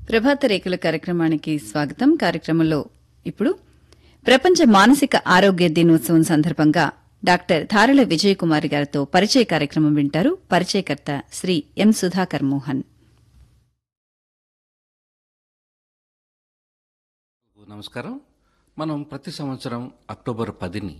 ప్రభాత రేఖల కార్యక్రమానికి స్వాగతం కార్యక్రమంలో ఇప్పుడు ప్రపంచ మానసిక ఆరోగ్య దినోత్సవం సందర్భంగా డాక్టర్ ధారల విజయకుమారి గారితో పరిచయ కార్యక్రమం వింటారు పరిచయకర్త శ్రీ ఎం సుధాకర్ మోహన్ నమస్కారం మనం ప్రతి సంవత్సరం అక్టోబర్ పదిని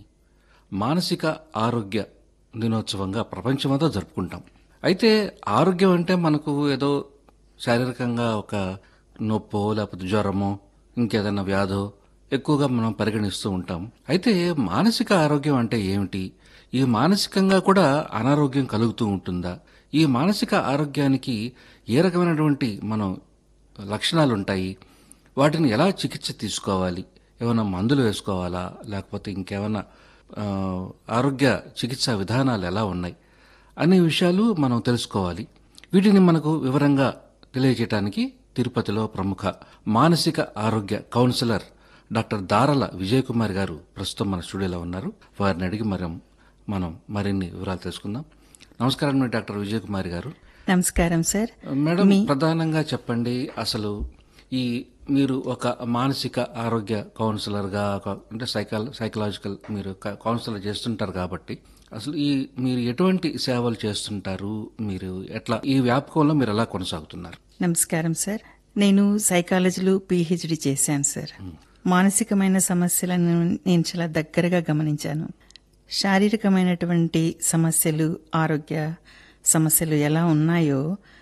మానసిక ఆరోగ్య దినోత్సవంగా ప్రపంచమంతా జరుపుకుంటాం అయితే ఆరోగ్యం అంటే మనకు ఏదో శారీరకంగా ఒక నొప్పో లేకపోతే జ్వరమో ఇంకేదైనా వ్యాధో ఎక్కువగా మనం పరిగణిస్తూ ఉంటాం అయితే మానసిక ఆరోగ్యం అంటే ఏమిటి ఈ మానసికంగా కూడా అనారోగ్యం కలుగుతూ ఉంటుందా ఈ మానసిక ఆరోగ్యానికి ఏ రకమైనటువంటి మనం లక్షణాలు ఉంటాయి వాటిని ఎలా చికిత్స తీసుకోవాలి ఏమైనా మందులు వేసుకోవాలా లేకపోతే ఇంకేమైనా ఆ, ఆరోగ్య చికిత్సా విధానాలు ఎలా ఉన్నాయి అనే విషయాలు మనం తెలుసుకోవాలి వీటిని మనకు వివరంగా తెలియజేయడానికి తిరుపతిలో ప్రముఖ మానసిక ఆరోగ్య కౌన్సిలర్ డాక్టర్ దారల విజయ్ కుమార్ గారు ప్రస్తుతం మన స్టూడియోలో ఉన్నారు వారిని అడిగి మనం మనం మరిన్ని వివరాలు తెలుసుకుందాం నమస్కారం అండి డాక్టర్ విజయ్ కుమార్ గారు నమస్కారం సార్ మేడం ప్రధానంగా చెప్పండి అసలు ఈ మీరు ఒక మానసిక ఆరోగ్య కౌన్సిలర్ గా ఒక- అంటే సైకాల సైకలాజికల్ మీరు క- కౌన్సిలర్ చేస్తుంటారు కాబట్టి అసలు ఈ మీరు ఎటువంటి సేవలు చేస్తుంటారు మీరు ఎట్లా ఈ వ్యాపకంలో మీరు ఎలా కొనసాగుతున్నారు నమస్కారం సార్ నేను సైకాలజీలో పిహెచ్డి చేశాను సార్ మానసికమైన సమస్యలను నేను చాలా దగ్గరగా గమనించాను శారీరకమైనటువంటి సమస్యలు ఆరోగ్య సమస్యలు ఎలా ఉన్నాయో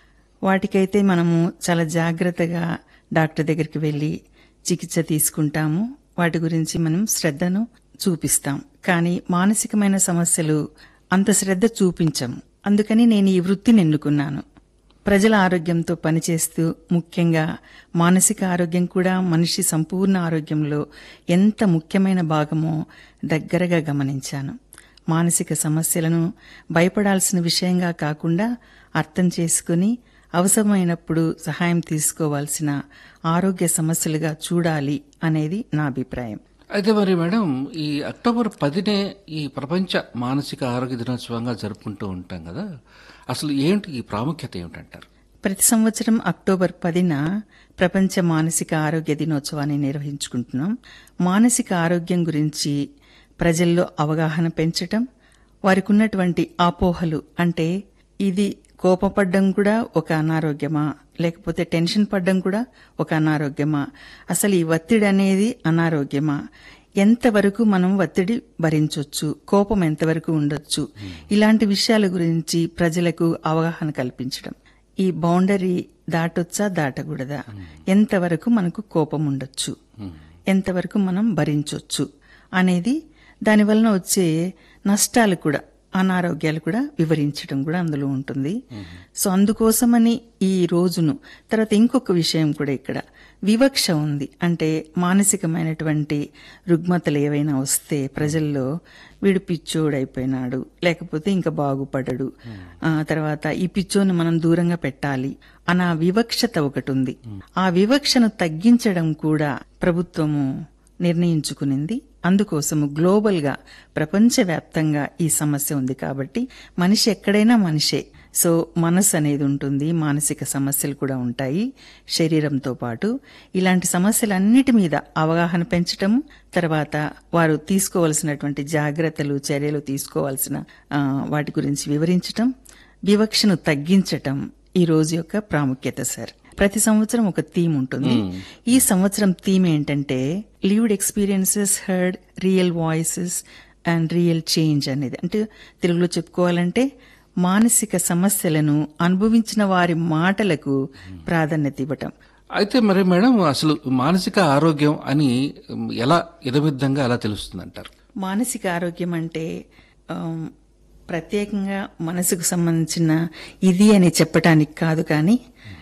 వాటికైతే మనము చాలా జాగ్రత్తగా డాక్టర్ దగ్గరికి వెళ్ళి చికిత్స తీసుకుంటాము వాటి గురించి మనం శ్రద్ధను చూపిస్తాం కానీ మానసికమైన సమస్యలు అంత శ్రద్ధ చూపించము అందుకని నేను ఈ వృత్తిని ఎన్నుకున్నాను ప్రజల ఆరోగ్యంతో పనిచేస్తూ ముఖ్యంగా మానసిక ఆరోగ్యం కూడా మనిషి సంపూర్ణ ఆరోగ్యంలో ఎంత ముఖ్యమైన భాగమో దగ్గరగా గమనించాను మానసిక సమస్యలను భయపడాల్సిన విషయంగా కాకుండా అర్థం చేసుకుని అవసరమైనప్పుడు సహాయం తీసుకోవాల్సిన ఆరోగ్య సమస్యలుగా చూడాలి అనేది నా అభిప్రాయం అయితే మరి మేడం ఈ అక్టోబర్ పదినే ఈ ప్రపంచ మానసిక ఆరోగ్య దినోత్సవంగా జరుపుకుంటూ ఉంటాం కదా అసలు ఏంటి ఈ ప్రాముఖ్యత ఏమిటంటారు ప్రతి సంవత్సరం అక్టోబర్ పదిన ప్రపంచ మానసిక ఆరోగ్య దినోత్సవాన్ని నిర్వహించుకుంటున్నాం మానసిక ఆరోగ్యం గురించి ప్రజల్లో అవగాహన పెంచటం వారికి ఉన్నటువంటి అపోహలు అంటే ఇది కోపపడ్డం కూడా ఒక అనారోగ్యమా లేకపోతే టెన్షన్ పడ్డం కూడా ఒక అనారోగ్యమా అసలు ఈ ఒత్తిడి అనేది అనారోగ్యమా ఎంతవరకు మనం ఒత్తిడి భరించవచ్చు కోపం ఎంతవరకు ఉండొచ్చు ఇలాంటి విషయాల గురించి ప్రజలకు అవగాహన కల్పించడం ఈ బౌండరీ దాటొచ్చా దాటకూడదా ఎంతవరకు మనకు కోపం ఉండొచ్చు ఎంతవరకు మనం భరించొచ్చు అనేది దానివలన వచ్చే నష్టాలు కూడా అనారోగ్యాలు కూడా వివరించడం కూడా అందులో ఉంటుంది సో అందుకోసమని ఈ రోజును తర్వాత ఇంకొక విషయం కూడా ఇక్కడ వివక్ష ఉంది అంటే మానసికమైనటువంటి రుగ్మతలు ఏవైనా వస్తే ప్రజల్లో వీడు పిచ్చోడైపోయినాడు లేకపోతే ఇంకా బాగుపడడు ఆ తర్వాత ఈ పిచ్చోని మనం దూరంగా పెట్టాలి అన్న వివక్షత ఒకటి ఉంది ఆ వివక్షను తగ్గించడం కూడా ప్రభుత్వము నిర్ణయించుకునింది అందుకోసము గ్లోబల్ గా ప్రపంచవ్యాప్తంగా ఈ సమస్య ఉంది కాబట్టి మనిషి ఎక్కడైనా మనిషే సో మనసు అనేది ఉంటుంది మానసిక సమస్యలు కూడా ఉంటాయి శరీరంతో పాటు ఇలాంటి సమస్యలన్నిటి మీద అవగాహన పెంచటం తర్వాత వారు తీసుకోవలసినటువంటి జాగ్రత్తలు చర్యలు తీసుకోవాల్సిన ఆ, వాటి గురించి వివరించటం వివక్షను తగ్గించటం ఈ రోజు యొక్క ప్రాముఖ్యత సార్ ప్రతి సంవత్సరం ఒక థీమ్ ఉంటుంది ఈ సంవత్సరం థీమ్ ఏంటంటే lived experiences heard real voices and real change అనేది అంటే తెలుగులో చెప్పుకోవాలంటే మానసిక సమస్యలను అనుభవించిన వారి మాటలకు ప్రాధాన్యత ఇవ్వటం అయితే మరి మేడం అసలు మానసిక ఆరోగ్యం అని ఎలా ఇదమిద్దంగా ఎలా తెలుస్తుంది అంటారు మానసిక ఆరోగ్యం అంటే ఆమ్, ప్రత్యేకంగా మనసుకు సంబంధించిన ఇది అని చెప్పటానికి కాదు కానీ